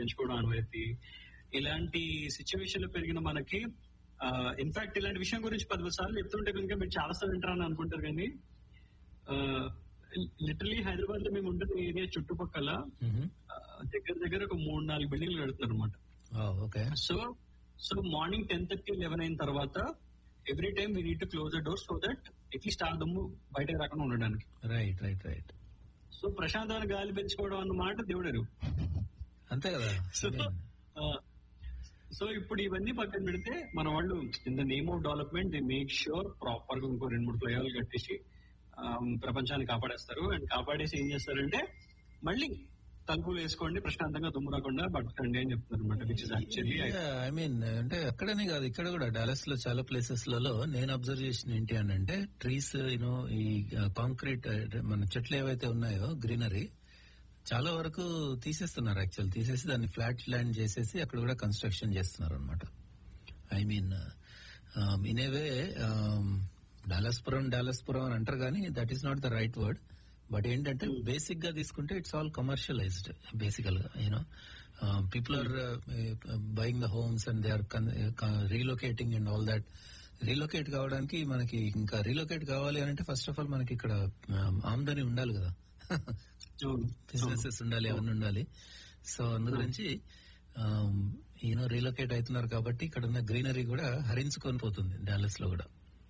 పెంచుకోవడం అనువైతే ఇలాంటి సిచ్యువేషన్ లో పెరిగిన మనకి ఇన్ఫాక్ట్ ఇలాంటి విషయం గురించి పది సార్లు చెప్తుంటే కనుక మీరు చాలా సార్లు వింటారని అనుకుంటారు కానీ లిటరలీ హైదరాబాద్ లో మేము ఉంటున్న ఏరియా చుట్టుపక్కల ఆ, దగ్గర దగ్గర ఒక మూడు నాలుగు బిల్డింగ్లు కడుతున్నారు అనమాట okay so so morning ten thirty eleven అయిన తర్వాత every time we need to close the door so that at least ఆ దమ్ము బయటకు రాకుండా ఉండడానికి రైట్ రైట్ రైట్ సో ప్రశాంతమైన గాలి పెంచుకోవడం అన్నమాట దేవుడరు అంతే కదా సో సో ఇప్పుడు ఇవన్నీ పక్కన పెడితే మన వాళ్ళు in the name of development the make sure proper గా ఇంకో రెండు మూడు ఫ్లైఓవర్లు కట్టేసి ఆ, ప్రపంచాన్ని కాపాడేస్తారు అండ్ కాపాడేసి ఏం చేస్తారంటే మళ్ళీ తలుపులు వేసుకోండి ప్రశాంతంగా దుమ్ము రాకుండా బతకండి అని చెప్తున్నారు అనమాట which is actually I mean అంటే అక్కడనే కాదు ఇక్కడ కూడా డాలస్ లో చాలా ప్లేసెస్ లలో నేను అబ్జర్వ్ చేసిన ఏంటి అని అంటే ట్రీస్ యూనో ఈ కాంక్రీట్ మన చెట్లు ఏవైతే ఉన్నాయో గ్రీనరీ చాలా వరకు తీసేస్తున్నారు యాక్చువల్ తీసేసి దాన్ని ఫ్లాట్ ల్యాండ్ చేసేసి అక్కడ కూడా కన్స్ట్రక్షన్ చేస్తున్నారు అనమాట I mean in a way Dallaspuram Dallaspuram అని అంటారు కానీ that is not the right word but ఏంటంటే బేసిక్ గా తీసుకుంటే ఇట్స్ ఆల్ కమర్షియలైజ్డ్ బేసికల్ గా you know people are buying the homes and they are relocating and all that relocate కావడానికి మనకి ఇంకా రీలొకేట్ కావాలి అని అంటే ఫస్ట్ ఆఫ్ ఆల్ మనకి ఇక్కడ um, ఆమ్దాని ఉండాలి కదా బిజినెసెస్ ఉండాలి అవన్నీ ఉండాలి సో అందు గురించి ఈయన రీలొకేట్ అవుతున్నారు కాబట్టి ఇక్కడ ఉన్న గ్రీనరీ కూడా హరించుకొని పోతుంది డాలస్ లో కూడా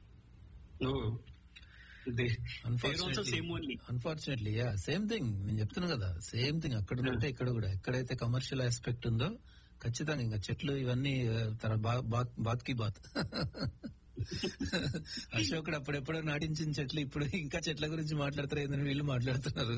same only unfortunately yeah same thing నేను చెప్తున్నా కదా సేమ్ థింగ్ అక్కడ ఉన్నట్టే ఇక్కడ కూడా ఎక్కడైతే కమర్షియల్ ఆస్పెక్ట్ ఉందో ఖచ్చితంగా ఇంకా చెట్లు ఇవన్నీ ఆ, తన బా- బా- బాత్ కి బాత్ అశోకుడు అప్పుడెప్పుడో నాటించిన చెట్లు ఇప్పుడు ఇంకా చెట్ల గురించి మాట్లాడతారు ఏందని వీళ్ళు మాట్లాడుతున్నారు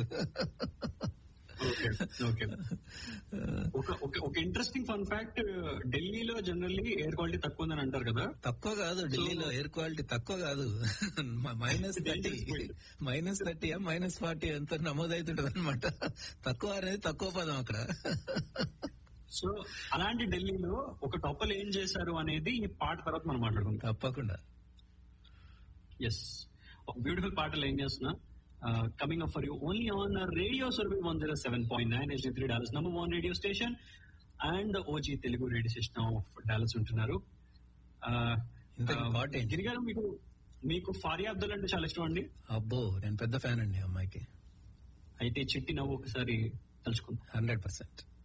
ఓకే ఒక ఒక- ఒక ఇంట్రెస్టింగ్ ఫన్ ఫ్యాక్ట్ ఢిల్లీలో జనరల్లీ ఎయిర్ క్వాలిటీ తక్కువ ఉందని అంటారు కదా తక్కువ కాదు ఢిల్లీలో ఎయిర్ క్వాలిటీ తక్కువ కాదు minus thirty minus thirty minus forty ఎంత నమోదవుతుంటది అనమాట తక్కువ అనేది తక్కువ పదం అక్కడ సో అలాంటి ఢిల్లీలో ఒక టొప్పలు ఏం చేశారు అనేది ఈ పాట తర్వాత మనం మాట్లాడుకుంటాం తప్పకుండా ఎస్ ఒక బ్యూటిఫుల్ పాటలు ఏం చేస్తున్నా coming up for you only on radio సర్వీ one zero seven point nine is three Dallas number one radio station and OG Telugu radio station of Dallas ఉంటున్నారు Uh, ఇంతకీ uh, పాట ఏంటి? గిరి గారు మీకు మీకు ఫారియా అబ్దుల్ అంటే చాలా ఇష్టం అండి అబ్బో నేను పెద్ద ఫ్యాన్ అండి అమ్మాయికి అయితే చిట్టి నవ్వు ఒకసారి తలుచుకుందాం హండ్రెడ్ పర్సెంట్